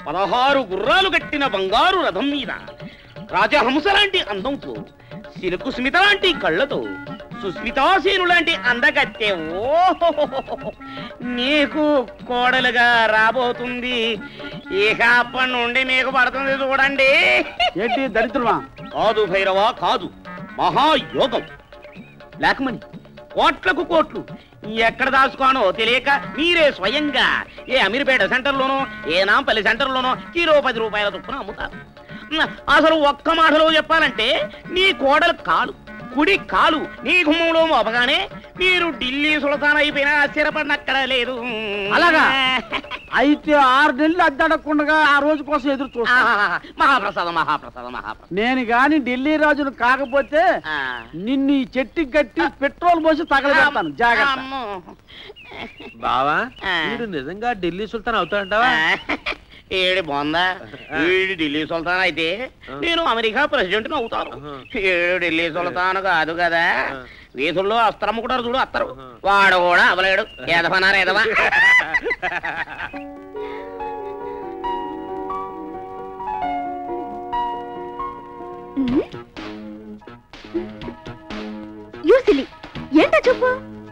పదహారు గుర్రాలు కట్టిన బంగారు రథం మీద రాజహంస లాంటి అందంతో సిలుకు స్మిత లాంటి కళ్ళతో సుస్మితాసేను లాంటి అందగత్తె ఓ నీకు కోడలుగా రాబోతుంది ఇక అప్పటి నుండి మీకు పడుతుంది చూడండి ఏంటి దరిద్రమా కాదు భైరవ కాదు మహాయోగం లేకమని కోట్లకు కోట్లు ఎక్కడ దాచుకోనో తెలియక మీరే స్వయంగా ఏ అమీర్పేట సెంటర్లోనో ఏ నాంపల్లి సెంటర్లోనో కిలో పది రూపాయల చొప్పున అమ్ముతారు అసలు ఒక్క మాటలో చెప్పాలంటే నీ కోడలు కాలు కుడి కాలు నీ గుమ్మంలో మోపగానే మీరు ఢిల్లీ సుల్తాన్ అయిపోయినా ఆశ్చర్యపడినక్కడ లేదు అలాగా? అయితే ఆరు నెలలు అద్దడకుండా ఆ రోజు కోసం ఎదురు చూస్తా ఆహాహా. మహాప్రసాదం మహాప్రసాదం మహాప్రసాదం నేను గాని ఢిల్లీ రాజును కాకపోతే ఆ. నిన్ను ఈ చెట్టుకి కట్టి పెట్రోల్ పోసి తగలబెడతాను జాగ్రత్త అమ్మో. బావా ఆ. వీడు నిజంగా ఢిల్లీ సుల్తాన్ అవుతాడంటావా ఏడు బాగుందా వీడు ఢిల్లీ సుల్తాన్ అయితే నేను అమెరికా ప్రెసిడెంట్ అవుతాను ఏడు ఢిల్లీ సుల్తాన్ కాదు కదా వీధుల్లో అస్త్రమ్ముకుంటారు చూడు అత్తరు వాడు కూడా అవలేడు ఎదవనారు ఎదవా యూసిలి ఏంటో చెప్పు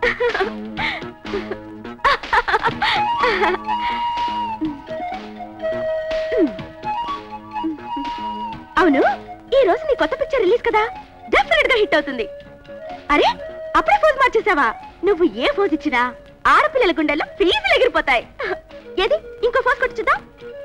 అవును ఈ రోజు నీ కొత్త పిక్చర్ రిలీజ్ కదా డెఫినెట్ గా హిట్ అవుతుంది అరే అప్పుడే ఫోజ్ మార్చేసావా నువ్వు ఏ ఫోజ్ ఇచ్చినా ఆడపిల్లల గుండెల్లో ఫీజులు ఎగిరిపోతాయి ఏది ఇంకో ఫోజ్ కొట్టి చూద్దాం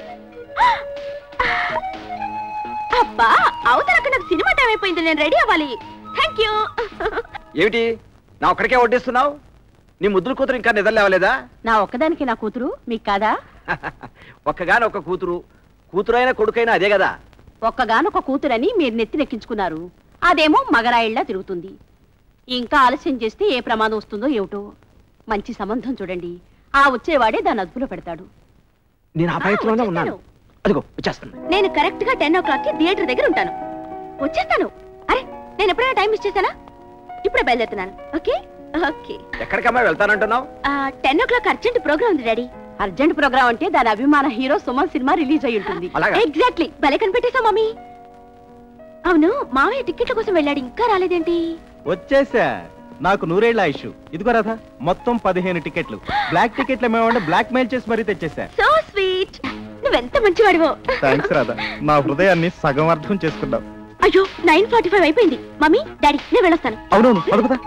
అబ్బా అవతల అక్కడ నాకు సినిమా టైం అయిపోయింది నేను రెడీ అవ్వాలి థ్యాంక్ యూ ఏమిటి నా ఒక్కడికే వడ్డిస్తున్నావు నీ ముద్దుల కూతురు ఇంకా నిద్ర లేవలేదా నా ఒక్కదానికి నా కూతురు మీకు కాదా ఒక్కగాని ఒక కూతురు కూతురైనా కొడుకైనా అదే కదా ఒక్కగానొక కూతురని మీరు నెత్తినెక్కించుకున్నారు అదేమో మగరాయిళ్లా తిరుగుతుంది ఇంకా ఆలస్యం చేస్తే ఏ ప్రమాదం వస్తుందో ఏమిటో మంచి సంబంధం చూడండి ఆ వచ్చేవాడే దాని అదుపులో పెడతాడు నేను ఆ ప్రయత్నంలోనే ఆ, ఉన్నాను అదిగో వచ్చేస్తుంది నేను కరెక్ట్ గా టెన్ ఓ క్లాక్ కి థియేటర్ దగ్గర ఉంటాను వచ్చేస్తాను అరే నేను ఎప్పుడైనా టైం మిస్ చేశానా ఇప్పుడే బయలుదేరుతున్నాను ఓకే ఓకే ఎక్కడికమ్మా వెళ్తానంటున్నావు ten o'clock urgent programme ఉంది డాడీ అర్జెంట్ ప్రోగ్రామ్ అంటే దాని అభిమాన హీరో సుమన్ సినిమా రిలీజ్ అయి ఉంటుంది అలాగా? ఎగ్జాక్ట్లీ భలే కనిపెట్టేశా మమ్మీ అవును మామయ్య టికెట్ల కోసం వెళ్ళాడు ఇంకా రాలేదేంటి వచ్చేసా నాకు నూరేళ్ల ఆయుష్ ఇదిగో రాధా మొత్తం పదిహేను టికెట్లు బ్లాక్ టికెట్లు ఏమేమంటే బ్లాక్ మెయిల్ చేసి మరీ తెచ్చేసా సో స్వీట్ నువ్వెంత మంచివాడివో థ్యాంక్స్ రాధా నా హృదయాన్ని సగం అర్థం చేసుకున్నావు అయ్యో నైన్ ఫార్టీ ఫైవ్ అయిపోయింది మమ్మీ డాడీ నేను వెళ్ళొస్తాను అవునవును పద పద.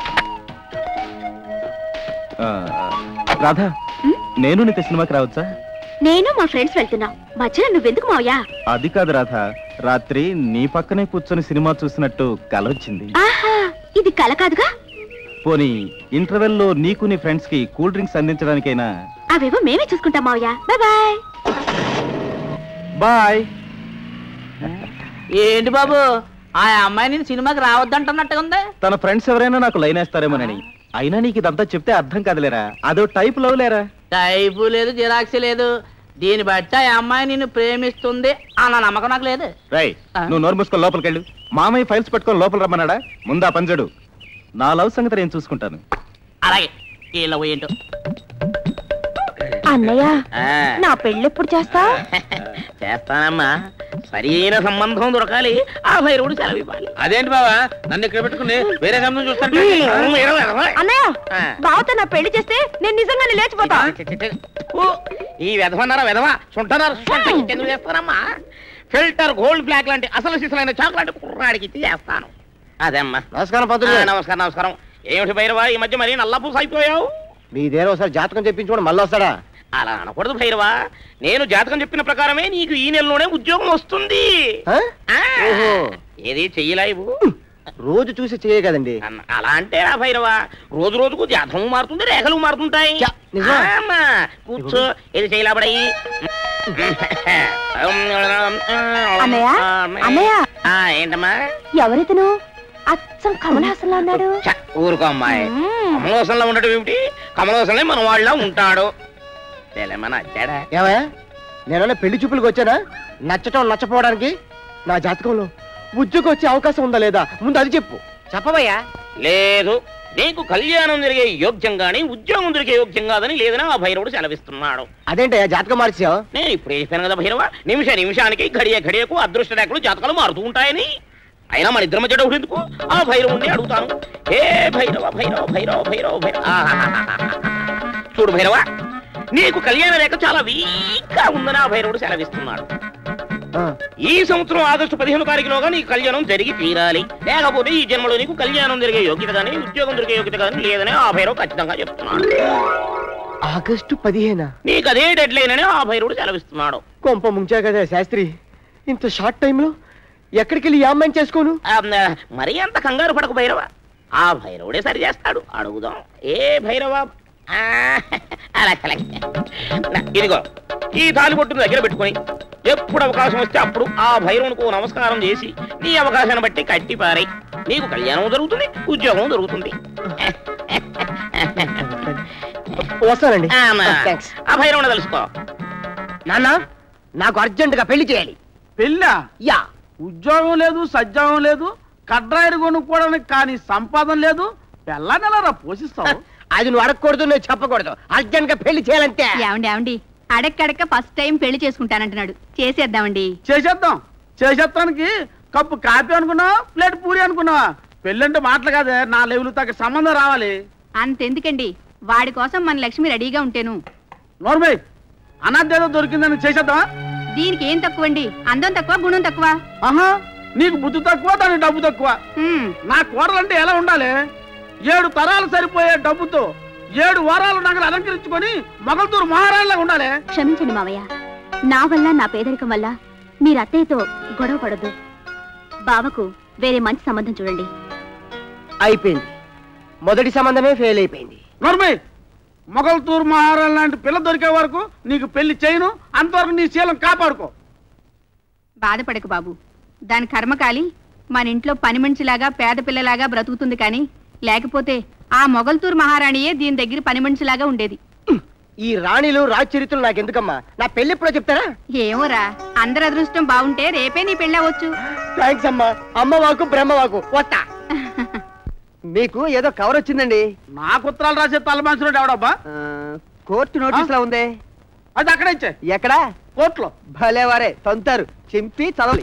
ఆ, రాధా నేను నీతో సినిమాకి రావచ్చా నేను మా ఫ్రెండ్స్ వెళ్తున్నాం మధ్యలో నువ్వెందుకు మావయ్యా అది కాదు రాధా రాత్రి నీ పక్కనే కూర్చొని సినిమా చూసినట్టు కల వచ్చింది ఆహా ఇది కల కాదుగా పోనీ ఇంటర్వెల్ లో నీకు నీ ఫ్రెండ్స్ కి కూల్ డ్రింక్స్ అందించడానికైనా అవేవో మేమే చూసుకుంటాం మావయ్య బాయ్ బాయ్ బాయ్ ఏంటి బాబు ఆ అమ్మాయి నేను సినిమాకి రావద్దంటున్నట్టుగా ఉంది తన ఫ్రెండ్స్ ఎవరైనా నాకు లైన్ వేస్తారేమోనని అయినా నీకు ఇదంతా చెప్తే అర్థం కాదులేరా అదో టైప్ లవ్ లేరా టైపు లేదు జిరాక్స్ లేదు దీన్ని బట్టి ఆ అమ్మాయి నిన్ను ప్రేమిస్తుంది అన్న నమ్మకం నాకు లేదు రై ఆ. నువ్వు నోరు మూసుకొని లోపలికి వెళ్ళు మామయ్య ఫైల్స్ పట్టుకొని లోపల రమ్మన్నాడా ముందా పంజడు నా లవ్ సంగతి నేను చూసుకుంటాను అలాగే వీళ్ళ ఏంటో అన్నయ్య ఆ, నా పెళ్ళెప్పుడు చేస్తా చేస్తానమ్మా సరైన సంబంధం దొరకాలి ఆ భైరవుడు సెలవు ఇవ్వాలి అదేంటి బావా నన్ను ఇక్కడ పెట్టుకుని వేరే సంబంధం చూస్తాను అన్నయ్య ఆ. బావతో నా పెళ్లి చేస్తే నేను నిజంగానే లేచిపోతా ఓ, ఈ వెధవన్నారా వెధవ సుంటనారు సుంట ఎందుకు చేస్తానమ్మా ఫిల్టర్ గోల్డ్ ఫ్లాగ్ లాంటి అసలు సిసలైన చాక్లెట్ కుర్రాడికి ఇచ్చి చేస్తాను అదేమ్మా నమస్కారం ఆ, నమస్కారం నమస్కారం ఏమిటి భైరవా ఈ మధ్య మరీ నల్లపూస అయిపోయావు మీదేనా ఒకసారి జాతకం చెప్పించుకోండి మళ్ళీ వస్తాడా అలా అనకూడదు భైరవా నేను జాతకం చెప్పిన ప్రకారమే నీకు ఈ నెలలోనే ఉద్యోగం వస్తుంది ఆ? ఆ, ఓహో. ఏది చెయ్యలేవు రోజు చూసి చేయ కదండి అన్న- అలా అంటే రా భైరవా రోజు రోజుకు జాతకం మారుతుంది రేఖలు మారుతుంటాయి చ, నిజమా? ఆమా, కూర్చో ఇది చేయలాబడయి అన్నయ్య, అన్నయ్య. ఆ, ఏంటమ్మా ఎవరితను అచ్చం కమల్ హాసన్ అన్నాడు చ, ఊరుకో అమ్మాయి మ్మ్. కమలవసంలో ఉండటం ఏమిటి కమలవసంలో మన వాళ్ళ ఉంటాడు తెలమని వచ్చాడా ఏమయ్యా నేను పెళ్లి చూపులకు వచ్చానా నచ్చటం నచ్చపోవడానికి నా జాతకంలో ఉద్యోగం వచ్చే అవకాశం ఉందా లేదా ముందు అది చెప్పు చెప్పబోయా లేదు నీకు కళ్యాణం జరిగే యోగ్యం గాని ఉద్యోగం దొరికే యోగ్యం కాదని లేదని ఆ భైరవుడు సెలవిస్తున్నాడు అదేంటయ్యా జాతకం మార్చావు నేను ఇప్పుడు చెప్పాను కదా భైరవ నిమిష నిమిషానికి ఘడియ ఘడియకు అదృష్ట రేఖలు జాతకాలు మారుతూ ఉంటాయని అయినా మన ఇద్దరి మధ్య డౌట్ ఎందుకు ఆ భైరవుడిని అడుగుతాను ఏ భైరవ భైరవ భైరవ భైరవ భైరవ ఆహాహాహాహా. చూడు భైరవ నీకు కళ్యాణ రేఖ చాలా వీక్ గా ఉందని ఆ భైరవుడు సెలవిస్తున్నాడు ఈ సంవత్సరం ఆగస్టు పదిహేను తారీఖులోగా నీకు కళ్యాణం జరిగి తీరాలి లేకపోతే ఈ జన్మలో నీకు కళ్యాణం జరిగే యోగ్యత కానీ ఉద్యోగం దొరికే యోగ్యత కానీ లేదని ఆ భైరవ్ ఖచ్చితంగా చెప్తున్నాడు ఆగస్టు పదిహేనా నీకు అదే డెడ్ లైన్ అని ఆ భైరవుడు సెలవిస్తున్నాడు కొంప ముంచా కదా శాస్త్రి ఇంత షార్ట్ టైంలో ఎక్కడికి వెళ్ళి యామ్మాయిని చేసుకోను ఆ, మరీ అంత కంగారు పడకు భైరవ ఆ భైరవుడే సరి చేస్తాడు అడుగుదాం ఏ భైరవ ఆ, అలాగే అలాగే నా, ఇదిగో ఈ తాలిబొట్టును దగ్గర పెట్టుకొని ఎప్పుడు అవకాశం వస్తే అప్పుడు ఆ భైరవునికి ఓ నమస్కారం చేసి నీ అవకాశాన్ని బట్టి కట్టి పారై నీకు కళ్యాణం జరుగుతుంది ఉద్యోగం దొరుకుతుంది వస్తానండి ఆ, మా- థ్యాంక్స్ ఆ భైరవుని తెలుసుకో నాన్న నాకు అర్జెంటుగా పెళ్లి చేయాలి పెళ్ళా యా ఉద్యోగం లేదు సద్యోగం లేదు కడ్రాయిలు కొనుక్కోవడానికి కానీ సంపాదన లేదు పెళ్ళ నెలరా పోషిస్తావు అది నువ్వు అడగకూడదు నువ్వు చెప్పకూడదు అర్జెంట్ గా పెళ్లి చేయాలంటే ఏమండి ఏమండి అడక్కడక్క ఫస్ట్ టైం పెళ్లి చేసుకుంటానంటున్నాడు చేసేద్దామండి చేసేద్దాం చేసేస్తానికి కప్పు కాఫీ అనుకున్నావా ప్లేట్ పూరి అనుకున్నావా పెళ్ళంటే మాటలు కాదే నా లెవెల్ తగ్గ సంబంధం రావాలి అంతెందుకండి వాడి కోసం మన లక్ష్మి రెడీగా ఉంటేను నోర్మై అనాథేదో దొరికిందని చేసేద్దామా దీనికి ఏం తక్కువండి అందం తక్కువ గుణం తక్కువ ఆహా నీకు బుద్ధి తక్కువ దానికి డబ్బు తక్కువ హ్మ్, నా కోడలంటే ఎలా ఉండాలి ఏడు తరాలు సరిపోయే డబ్బుతో ఏడు వారాలు నగలు అలంకరించుకొని మొగల్తూరు మహారాణిలాగా ఉండాలి క్షమించండి మావయ్య నా వల్ల నా పేదరికం వల్ల మీరు అత్తయ్యతో గొడవ పడొద్దు బావకు వేరే మంచి సంబంధం చూడండి అయిపోయింది మొదటి సంబంధమే ఫెయిల్ అయిపోయింది నోర్మై మొగల్తూరు మహారాణి లాంటి పిల్ల దొరికే వరకు నీకు పెళ్లి చేయను అంతవరకు నీ శీలం కాపాడుకో బాధపడకు బాబు దాని కర్మకాలి మన ఇంట్లో పని మనిషిలాగా పేద పిల్లలాగా బ్రతుకుతుంది కానీ లేకపోతే ఆ మొగల్తూరు మహారాణియే దీని దగ్గర పని మనిషిలాగా ఉండేది ఈ రాణిలు రాజచరిత్రలు నాకెందుకమ్మా నా పెళ్లి ఎప్పుడో చెప్తారా ఏమోరా అందరి అదృష్టం బాగుంటే రేపే నీ పెళ్ళవచ్చు థ్యాంక్స్ అమ్మా అమ్మ వాకు బ్రహ్మ వాకు వస్తా మీకు ఏదో కవర్ వచ్చిందండి నాకు ఉత్తరాలు రాసే తల మనుషులు ఎవడబ్బా ఆ, కోర్టు నోటీస్ లో ఉంది అది అక్కడ ఇచ్చే ఎక్కడా కోర్టులో భలేవారే తంతారు చింపి చదవాలి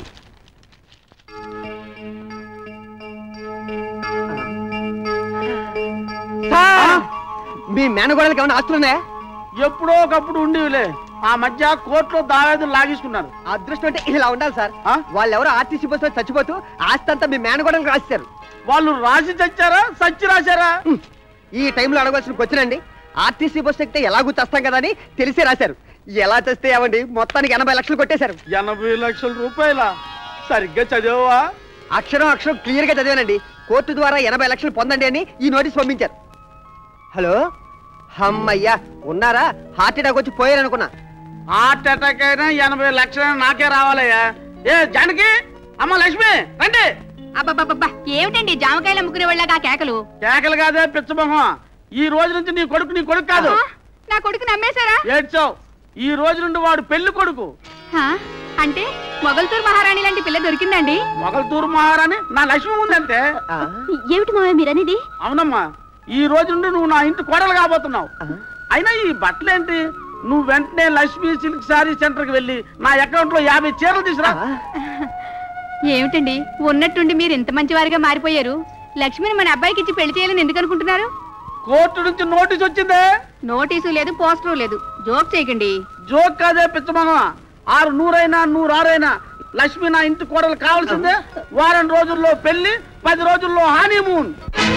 సార్! మీ మేనగోడలకి ఏమైనా ఆస్తులున్నాయా ఎప్పుడో ఒకప్పుడు ఉండేవిలే ఆ మధ్య కోర్టులో దావేదులు లాగేసుకున్నారు అదృష్టం అంటే ఇలా ఉండాలి సార్ ఆ? వాళ్ళు ఎవరో ఆర్టీసీ బస్సులో చచ్చిపోతూ ఆస్తి అంతా మీ మేనగోడలకు రాశారు వాళ్ళు రాసి చచ్చారా సచ్చి రాశారా ఈ టైంలో అడగవలసిన వచ్చినండి ఆర్టీసీ బస్సు ఎక్కితే ఎలాగూ తెస్తాం కదా అని తెలిసే రాశారు ఎలా తెస్తే ఏమండి మొత్తానికి ఎనభై లక్షలు కొట్టేశారు ఎనభై లక్షల రూపాయల సరిగ్గా చదివావా అక్షరం అక్షరం క్లియర్ గా చదివానండి కోర్టు ద్వారా ఎనభై లక్షలు పొందండి అని ఈ నోటీస్ పంపించారు హలో అమ్మయ్యా ఉన్నారా హార్ట్ అటాక్ వచ్చి పోయారనుకున్నా హార్ట్ అటాక్ అయినా ఎనభై లక్షలైనా నాకే రావాలయ్యా ఏ జానకి అమ్మ లక్ష్మి రండి అబ్బబ్బబ్బా ఏమిటండి జామకాయలు అమ్ముకునే వాళ్ళగా కేకలు కేకలు కాదే పిచ్చమొహం ఈ రోజు నుంచి నీ కొడుకు నీ కొడుకు కాదు ఆ, నా కొడుకు నమ్మేశారా ఏడ్చావు ఈ రోజు నుండి వాడు పెళ్లి కొడుకు హా? అంటే మొగల్తూరు మహారాణి లాంటి పిల్ల దొరికిందండి మొగల్తూరు మహారాణి నా లక్ష్మి ఉందంటే ఆ, ఏమిటి మావయ్య మీరనేది అవునమ్మా ఈ రోజు నుండి నువ్వు నా ఇంటి కోడలు కాబోతున్నావు అయినా ఈ బట్టలేంటి నువ్వు వెంటనే లక్ష్మి సిల్క్ సారీ సెంటర్ కి వెళ్ళి నా అకౌంట్ లో యాభై చీరలు తీసురా ఆ, ఏమిటండి ఉన్నట్టుండి మీరు ఇంత మంచివారిగా మారిపోయారు లక్ష్మిని మన అబ్బాయికి ఇచ్చి పెళ్లి చేయాలని ఎందుకు అనుకుంటున్నారు కోర్టు నుంచి నోటీస్ వచ్చిందే నోటీసు లేదు పోస్టరు లేదు జోక్ చేయకండి జోక్ కాదే పిచ్చమొహం ఆరు నూరైనా నూరారైనా లక్ష్మి నా ఇంటి కోడలు కావాల్సిందే వారం రోజుల్లో పెళ్లి పది రోజుల్లో హనీమూన్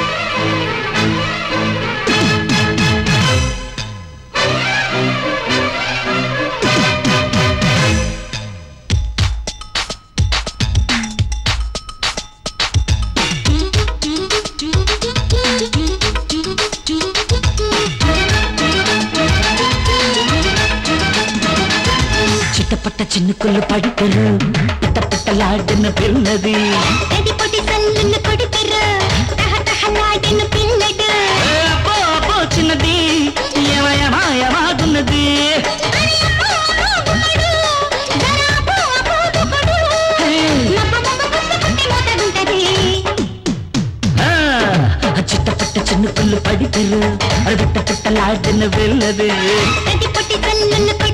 చిట్టపట్ట చిన్నుకులు పడితరు పట్ట పట్టలాడిన పిల్లది ఏ అబ్బో అబ్బో చిన్నది ఏమయమాయమాగున్నది ఆ, చిట్టపట్ట చిన్ను లాడిన వెళ్ళదు పొట్టి పొట్టి తల్లులు